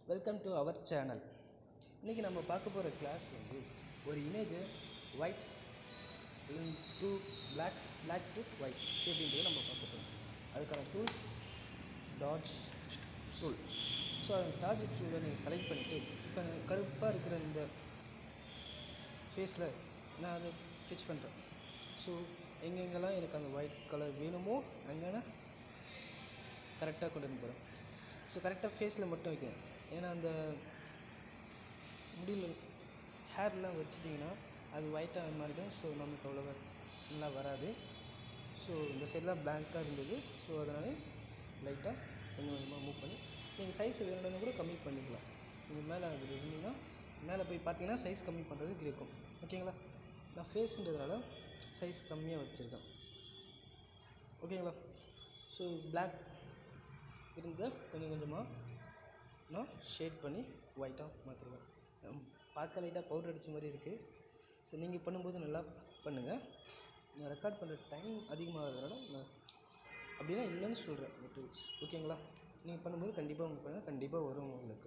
welcome to our channel இன்றைக்கி நம்ம பார்க்க போகிற கிளாஸ் வந்து ஒரு இமேஜை white to black black to white எப்படின்றத நம்ம பார்க்க போகிறோம் அதுக்கான டூல்ஸ் டாட்ஸ் டூல் ஸோ அந்த டார்ஜ் டூலை நீங்கள் செலக்ட் பண்ணிவிட்டு இப்போ கருப்பாக இருக்கிற இந்த ஃபேஸில் நான் அதை ஃபிச் பண்ணுறேன் ஸோ எங்கெங்கெல்லாம் எனக்கு அந்த ஒயிட் கலர் வேணுமோ அங்கே கரெக்டாக கொண்டு வந்து போகிறேன் ஸோ கரெக்டாக ஃபேஸில் மட்டும் வைக்கணும் ஏன்னா அந்த முடியல ஹேர்லாம் வச்சிட்டிங்கன்னா அது ஒயிட்டாக மாறிடும் ஸோ நமக்கு அவ்வளோ நல்லா வராது ஸோ இந்த சைடெலாம் பிளாங்காக இருந்தது ஸோ அதனால் லைட்டாக கொஞ்சம் கொஞ்சமாக மூவ் பண்ணி நீங்கள் சைஸ் வேணும்னு கூட கம்மி பண்ணிக்கலாம் நீங்கள் மேலே அதில் இருந்தீங்கன்னா மேலே போய் பார்த்தீங்கன்னா சைஸ் கம்மி பண்ணுறதுக்கு இருக்கும் ஓகேங்களா நான் ஃபேஸுன்றதுனால சைஸ் கம்மியாக வச்சுருக்கேன் ஓகேங்களா ஸோ பிளாக் இருந்த கொஞ்சம் கொஞ்சமாக நான் ஷேட் பண்ணி ஒயிட்டாக மாற்றிருக்கேன் பார்க்க லைட்டாக பவுடர் அடித்த மாதிரி இருக்குது ஸோ நீங்கள் பண்ணும்போது நல்லா பண்ணுங்கள் நான் ரெக்கார்ட் பண்ணுற டைம் அதிகமாகிறதுனால நான் அப்படின்னா இல்லைன்னு சொல்கிறேன் டூல்ஸ் ஓகேங்களா நீங்கள் பண்ணும்போது கண்டிப்பாக உங்களுக்கு பண்ணுங்கள் கண்டிப்பாக வரும் உங்களுக்கு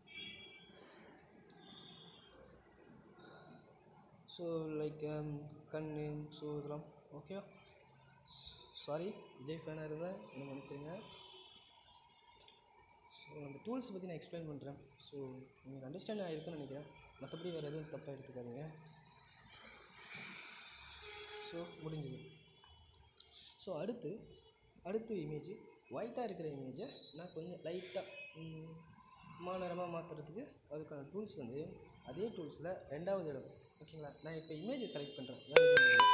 ஸோ லைக் கண் ஸோ இதெல்லாம் ஓகே சாரி விஜய் ஃபேனாக இருந்தால் என்ன மன்னிச்சிருங்க ஸோ அந்த டூல்ஸ் பற்றி நான் எக்ஸ்பிளைன் பண்ணுறேன் ஸோ உங்களுக்கு அண்டர்ஸ்டாண்ட் ஆகிருக்குன்னு நினைக்கிறேன் மற்றபடி வேறு எதுவும் தப்பாக எடுத்துக்காதீங்க ஸோ முடிஞ்சது ஸோ அடுத்து அடுத்த இமேஜ் ஒயிட்டாக இருக்கிற இமேஜை நான் கொஞ்சம் லைட்டாக மாநரமாக மாற்றுறதுக்கு அதுக்கான டூல்ஸ் வந்து அதே டூல்ஸில் ரெண்டாவது இடம் ஓகேங்களா நான் இப்போ இமேஜை செலக்ட் பண்ணுறேன் வேறு எதுவும் இல்லை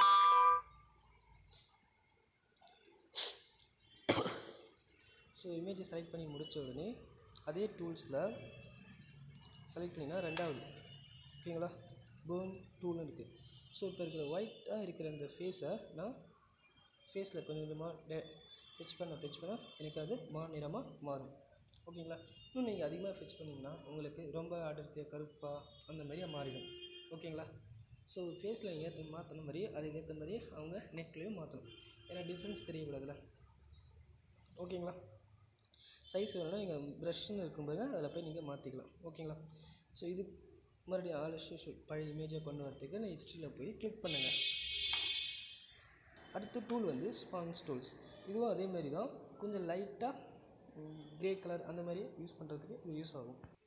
ஸோ இமேஜை செலக்ட் பண்ணி முடித்த உடனே அதே டூல்ஸில் செலக்ட் பண்ணிங்கன்னா ரெண்டாவது ஓகேங்களா பேர்ன் டூல்னு இருக்குது ஸோ இப்போ இருக்கிற ஒயிட்டாக இருக்கிற இந்த ஃபேஸை நான் ஃபேஸில் கொஞ்சம் கொஞ்சமாக டே ஃபெச் பண்ண ஃபெச் பண்ண எனக்கு அது மா நிறமாக மாறும் ஓகேங்களா இன்னும் நீங்கள் அதிகமாக ஃபெச் பண்ணிங்கன்னா உங்களுக்கு ரொம்ப அடர்த்தியாக கருப்பாக அந்த மாதிரியாக மாறிடும் ஓகேங்களா ஸோ ஃபேஸில் நீங்கள் ஏற்ற மாற்றின மாதிரி அதுக்கு ஏற்ற மாதிரி அவங்க நெக்லேயும் மாற்றணும் ஏன்னா டிஃப்ரென்ஸ் தெரியக்கூடாதுல்ல ஓகேங்களா சைஸ் வேணும்னா நீங்கள் ப்ரஷ்னு இருக்கும் பாருங்க அதில் போய் நீங்கள் மாற்றிக்கலாம் ஓகேங்களா ஸோ இது மறுபடியும் ஆல் ஷூ பழைய இமேஜை கொண்டு வரதுக்கு நான் ஹிஸ்ட்ரியில் போய் கிளிக் பண்ணுங்கள் அடுத்த டூல் வந்து ஸ்பான்ஸ் டூல்ஸ் இதுவும் அதே மாதிரி தான் கொஞ்சம் லைட்டாக க்ரே கலர் அந்த மாதிரி யூஸ் பண்ணுறதுக்கு இது யூஸ் ஆகும்